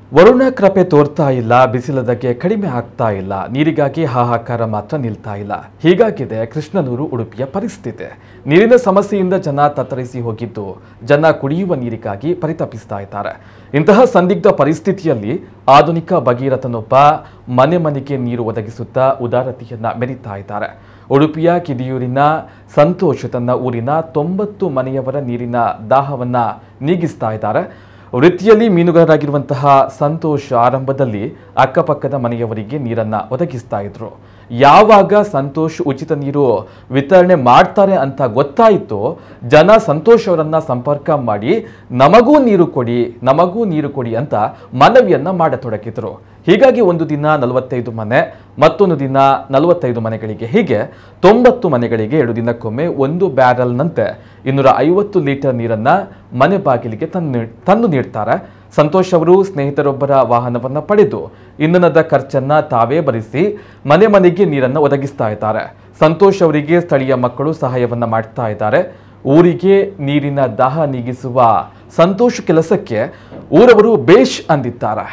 ವರುಣ ಕೃಪೆ ತೋರ್ತಾ ಇಲ್ಲ ಬಿಸಿಲದಕ್ಕೆ ಕಡಿಮೆ ಆಗ್ತಾ ಇಲ್ಲ ನೀರಿಗಾಗಿ ಹಾಹಾಕಾರ ಮಾತ್ರ ನಿಲ್ತಾ ಇಲ್ಲ ಹೀಗಾಗಿದೆ ಕೃಷ್ಣನೂರು ಉಡುಪಿಯ ಪರಿಸ್ಥಿತಿ ನೀರಿನ ಸಮಸ್ಯೆಯಿಂದ ಜನ ತತ್ತರಿಸಿ ಹೋಗಿದ್ದು ಜನ ಕುಡಿಯುವ ನೀರಿಗಾಗಿ ಪರಿತಪಿಸ್ತಾ ಇದ್ದಾರೆ ಇಂತಹ ಸಂದಿಗ್ಧ ಪರಿಸ್ಥಿತಿಯಲ್ಲಿ ಆಧುನಿಕ ಭಗೀರಥನೊಬ್ಬ ಮನೆ ಮನೆಗೆ ನೀರು ಒದಗಿಸುತ್ತಾ ಉದಾರತೆಯನ್ನ ಮೆರೀತಾ ಇದ್ದಾರೆ ಉಡುಪಿಯ ಕಿದಿಯೂರಿನ ಸಂತೋಷ್ ತನ್ನ ಊರಿನ ತೊಂಬತ್ತು ಮನೆಯವರ ನೀರಿನ ದಾಹವನ್ನ ನೀಗಿಸ್ತಾ ಇದ್ದಾರೆ ವೃತ್ತಿಯಲ್ಲಿ ಮೀನುಗಾರರಾಗಿರುವಂತಹ ಸಂತೋಷ್ ಆರಂಭದಲ್ಲಿ ಅಕ್ಕಪಕ್ಕದ ಮನೆಯವರಿಗೆ ನೀರನ್ನ ಒದಗಿಸ್ತಾ ಇದ್ರು ಯಾವಾಗ ಸಂತೋಷ್ ಉಚಿತ ನೀರು ವಿತರಣೆ ಮಾಡ್ತಾರೆ ಅಂತ ಗೊತ್ತಾಯಿತು ಜನ ಸಂತೋಷ್ ಅವರನ್ನ ಸಂಪರ್ಕ ಮಾಡಿ ನಮಗೂ ನೀರು ಕೊಡಿ ನಮಗೂ ನೀರು ಕೊಡಿ ಅಂತ ಮನವಿಯನ್ನ ಮಾಡತೊಡಗಿದ್ರು ಹೀಗಾಗಿ ಒಂದು ದಿನ ನಲವತ್ತೈದು ಮನೆ ಮತ್ತೊಂದು ದಿನ ನಲವತ್ತೈದು ಮನೆಗಳಿಗೆ ಹೀಗೆ ತೊಂಬತ್ತು ಮನೆಗಳಿಗೆ ಎರಡು ದಿನಕ್ಕೊಮ್ಮೆ ಒಂದು ಬ್ಯಾರಲ್ನಂತೆ ಇನ್ನೂರ ಐವತ್ತು ಲೀಟರ್ ನೀರನ್ನ ಮನೆ ಬಾಗಿಲಿಗೆ ತಂದು ತಂದು ನೀಡ್ತಾರೆ ಸಂತೋಷ್ ಅವರು ಸ್ನೇಹಿತರೊಬ್ಬರ ವಾಹನವನ್ನ ಪಡೆದು ಇಂಧನದ ಖರ್ಚನ್ನ ತಾವೇ ಭರಿಸಿ ಮನೆ ಮನೆಗೆ ನೀರನ್ನ ಒದಗಿಸ್ತಾ ಇದ್ದಾರೆ ಸಂತೋಷ್ ಅವರಿಗೆ ಸ್ಥಳೀಯ ಮಕ್ಕಳು ಸಹಾಯವನ್ನ ಮಾಡ್ತಾ ಇದ್ದಾರೆ ಊರಿಗೆ ನೀರಿನ ದಾಹ ನೀಗಿಸುವ ಸಂತೋಷ್ ಕೆಲಸಕ್ಕೆ ಊರವರು ಬೇಷ್ ಅಂದಿದ್ದಾರೆ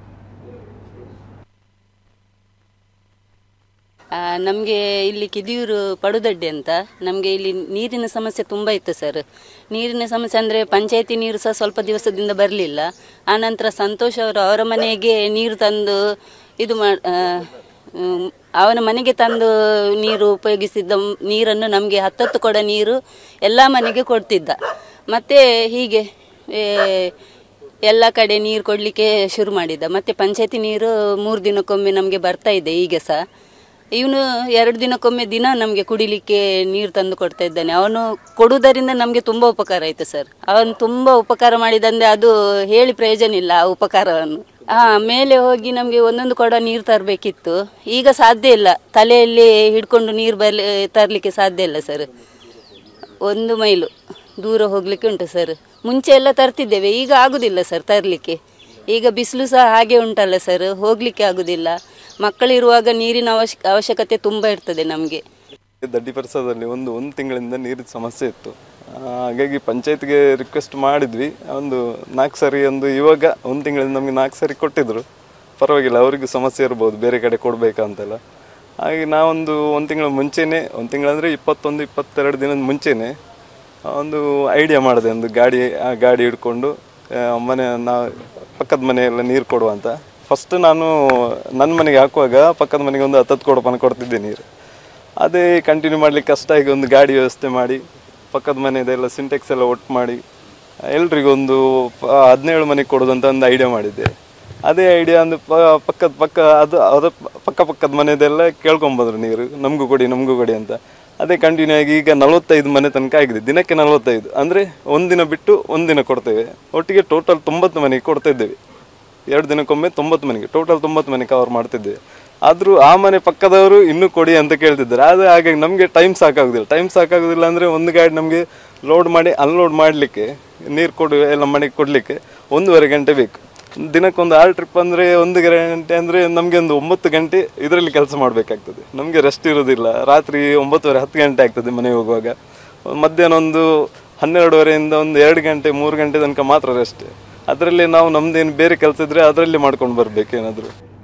ನಮಗೆ ಇಲ್ಲಿ ಕಿದಿಯೂರು ಪಡುದಡ್ಡಿ ಅಂತ ನಮಗೆ ಇಲ್ಲಿ ನೀರಿನ ಸಮಸ್ಯೆ ತುಂಬ ಇತ್ತು ಸರ್ ನೀರಿನ ಸಮಸ್ಯೆ ಅಂದರೆ ಪಂಚಾಯತಿ ನೀರು ಸಹ ಸ್ವಲ್ಪ ದಿವಸದಿಂದ ಬರಲಿಲ್ಲ ಆನಂತರ ಸಂತೋಷ್ ಅವರು ಅವರ ಮನೆಗೆ ನೀರು ತಂದು ಇದು ಮಾ ಆ, ಹ್ಮ್, ಅವನ ಮನೆಗೆ ತಂದು ನೀರು ಉಪಯೋಗಿಸಿದ್ದ ನೀರನ್ನು ನಮಗೆ ಹತ್ತತ್ತು ಕೊಡ ನೀರು ಎಲ್ಲ ಮನೆಗೆ ಕೊಡ್ತಿದ್ದ ಮತ್ತು ಹೀಗೆ ಏ, ಎಲ್ಲ ಕಡೆ ನೀರು ಕೊಡಲಿಕ್ಕೆ ಶುರು ಮಾಡಿದ್ದ ಮತ್ತು ಪಂಚಾಯತಿ ನೀರು ಮೂರು ದಿನಕ್ಕೊಮ್ಮೆ ನಮಗೆ ಬರ್ತಾ ಇದೆ ಈಗ ಸಹ ಇವನು ಎರಡು ದಿನಕ್ಕೊಮ್ಮೆ ದಿನ ನಮಗೆ ಕುಡಿಲಿಕ್ಕೆ ನೀರು ತಂದು ಕೊಡ್ತಾ ಇದ್ದಾನೆ ಅವನು ಕೊಡುವುದರಿಂದ ನಮಗೆ ತುಂಬ ಉಪಕಾರ ಆಯಿತು ಸರ್ ಅವನು ತುಂಬ ಉಪಕಾರ ಮಾಡಿದಂದರೆ ಅದು ಹೇಳಿ ಪ್ರಯೋಜನ ಇಲ್ಲ ಆ ಉಪಕಾರವನ್ನು ಹಾಂ ಮೇಲೆ ಹೋಗಿ ನಮಗೆ ಒಂದೊಂದು ಕೊಡ ನೀರು ತರಬೇಕಿತ್ತು ಈಗ ಸಾಧ್ಯ ಇಲ್ಲ ತಲೆಯಲ್ಲಿ ಹಿಡ್ಕೊಂಡು ನೀರು ಬರ್ಲಿ ತರಲಿಕ್ಕೆ ಸಾಧ್ಯ ಇಲ್ಲ ಸರ್ ಒಂದು ಮೈಲು ದೂರ ಹೋಗಲಿಕ್ಕೆ ಉಂಟು ಸರ್ ಮುಂಚೆ ಎಲ್ಲ ತರ್ತಿದ್ದೇವೆ ಈಗ ಆಗುದಿಲ್ಲ ಸರ್ ತರಲಿಕ್ಕೆ ಈಗ ಬಿಸಿಲು ಸಹ ಹಾಗೆ ಉಂಟಲ್ಲ ಸರ್ ಹೋಗಲಿಕ್ಕೆ ಆಗುದಿಲ್ಲ ಮಕ್ಕಳಿರುವಾಗ ನೀರಿನ ಅವಶ್ಯ ಅವಶ್ಯಕತೆ ತುಂಬ ಇರ್ತದೆ ನಮಗೆ ದಡ್ಡಿ ಪರಿಸರದಲ್ಲಿ ಒಂದು ಒಂದು ತಿಂಗಳಿಂದ ನೀರಿನ ಸಮಸ್ಯೆ ಇತ್ತು ಆ, ಹಾಗಾಗಿ ಪಂಚಾಯತ್ಗೆ ರಿಕ್ವೆಸ್ಟ್ ಮಾಡಿದ್ವಿ ಒಂದು ನಾಲ್ಕು ಸರಿ ಒಂದು ಇವಾಗ ಒಂದು ತಿಂಗಳಿಂದ ನಮಗೆ ನಾಲ್ಕು ಸರಿ ಕೊಟ್ಟಿದ್ರು ಪರವಾಗಿಲ್ಲ ಅವರಿಗೂ ಸಮಸ್ಯೆ ಇರ್ಬೋದು ಬೇರೆ ಕಡೆ ಕೊಡಬೇಕಂತೆಲ್ಲ ಹಾಗೆ ನಾವೊಂದು ಒಂದು ತಿಂಗಳ ಮುಂಚೆನೇ ಒಂದು ತಿಂಗಳಂದರೆ ಇಪ್ಪತ್ತೊಂದು ಇಪ್ಪತ್ತೆರಡು ದಿನದ ಮುಂಚೆನೇ ಒಂದು ಐಡಿಯಾ ಮಾಡಿದೆ ಒಂದು ಗಾಡಿ ಆ ಗಾಡಿ ಹಿಡ್ಕೊಂಡು ಆ, ಮನೆ ನಾ ಪಕ್ಕದ ಮನೆಯೆಲ್ಲ ನೀರು ಕೊಡುವ ಅಂತ ಫಸ್ಟ್ ನಾನು ನನ್ನ ಮನೆಗೆ ಹಾಕುವಾಗ ಪಕ್ಕದ ಮನೆಗೆ ಒಂದು ಹತ್ತತ್ತು ಕೊಡಪನ ಕೊಡ್ತಿದ್ದೆ ನೀರು ಅದೇ ಕಂಟಿನ್ಯೂ ಮಾಡ್ಲಿಕ್ಕೆ ಕಷ್ಟ ಆಗಿ ಒಂದು ಗಾಡಿ ವ್ಯವಸ್ಥೆ ಮಾಡಿ ಪಕ್ಕದ ಮನೆದೆಲ್ಲ ಸಿಂಟೆಕ್ಸ್ ಎಲ್ಲ ಒಟ್ಟು ಮಾಡಿ ಎಲ್ರಿಗೊಂದು ಪ- ಹದಿನೇಳು ಮನೆಗೆ ಕೊಡೋದಂತ ಒಂದು ಐಡಿಯಾ ಮಾಡಿದ್ದೆ ಅದೇ ಐಡಿಯಾ ಒಂದು ಪ- ಪಕ್ಕದ ಪಕ್ಕ ಅದು ಅದ ಪಕ್ಕ ಪಕ್ಕದ ಮನೆದೆಲ್ಲ ಕೇಳ್ಕೊಂಬಂದ್ರು ನೀರು ನಮಗೂ ಕೊಡಿ ನಮಗೂ ಕೊಡಿ ಅಂತ ಅದೇ ಕಂಟಿನ್ಯೂ ಆಗಿ ಈಗ ನಲವತ್ತೈದು ಮನೆ ತನಕ ಆಗಿದೆ ದಿನಕ್ಕೆ ನಲವತ್ತೈದು ಅಂದರೆ ಒಂದಿನ ಬಿಟ್ಟು ಒಂದಿನ ಕೊಡ್ತೇವೆ ಒಟ್ಟಿಗೆ ಟೋಟಲ್ ತೊಂಬತ್ತು ಮನೆಗೆ ಕೊಡ್ತಾ ಇದ್ದೇವೆ ಎರಡು ದಿನಕ್ಕೊಮ್ಮೆ ತೊಂಬತ್ತು ಮನೆಗೆ ಟೋಟಲ್ ತೊಂಬತ್ತು ಮನೆ ಕವರ್ ಮಾಡ್ತಿದ್ದೇವೆ ಆದರೂ ಆ ಮನೆ ಪಕ್ಕದವರು ಇನ್ನೂ ಕೊಡಿ ಅಂತ ಕೇಳ್ತಿದ್ದಾರೆ ಆದರೆ ಹಾಗಾಗಿ ನಮಗೆ ಟೈಮ್ ಸಾಕಾಗೋದಿಲ್ಲ ಟೈಮ್ ಸಾಕಾಗೋದಿಲ್ಲ ಅಂದರೆ ಒಂದು ಗಾಡಿ ನಮಗೆ ಲೋಡ್ ಮಾಡಿ ಅನ್ಲೋಡ್ ಮಾಡಲಿಕ್ಕೆ ನೀರು ಕೊಡು ಎಲ್ಲ ಮನೆಗೆ ಕೊಡಲಿಕ್ಕೆ ಒಂದೂವರೆ ಗಂಟೆ ಬೇಕು ದಿನಕ್ಕೊಂದು ಆರು ಟ್ರಿಪ್ ಅಂದರೆ ಒಂದು ಗಂಟೆ ಅಂದರೆ ನಮಗೆ ಒಂದು ಒಂಬತ್ತು ಗಂಟೆ ಇದರಲ್ಲಿ ಕೆಲಸ ಮಾಡಬೇಕಾಗ್ತದೆ ನಮಗೆ ರೆಸ್ಟ್ ಇರೋದಿಲ್ಲ ರಾತ್ರಿ ಒಂಬತ್ತುವರೆ ಹತ್ತು ಗಂಟೆ ಆಗ್ತದೆ ಮನೆಗೆ ಹೋಗುವಾಗ ಮಧ್ಯಾಹ್ನ ಒಂದು ಹನ್ನೆರಡುವರೆಯಿಂದ ಒಂದು ಎರಡು ಗಂಟೆ ಮೂರು ಗಂಟೆ ತನಕ ಮಾತ್ರ ರೆಸ್ಟ್ ಅದರಲ್ಲಿ ನಾವು ನಮ್ದೇನು ಬೇರೆ ಕೆಲಸ ಇದ್ರೆ ಅದರಲ್ಲಿ ಮಾಡ್ಕೊಂಡು ಬರ್ಬೇಕು ಏನಾದರೂ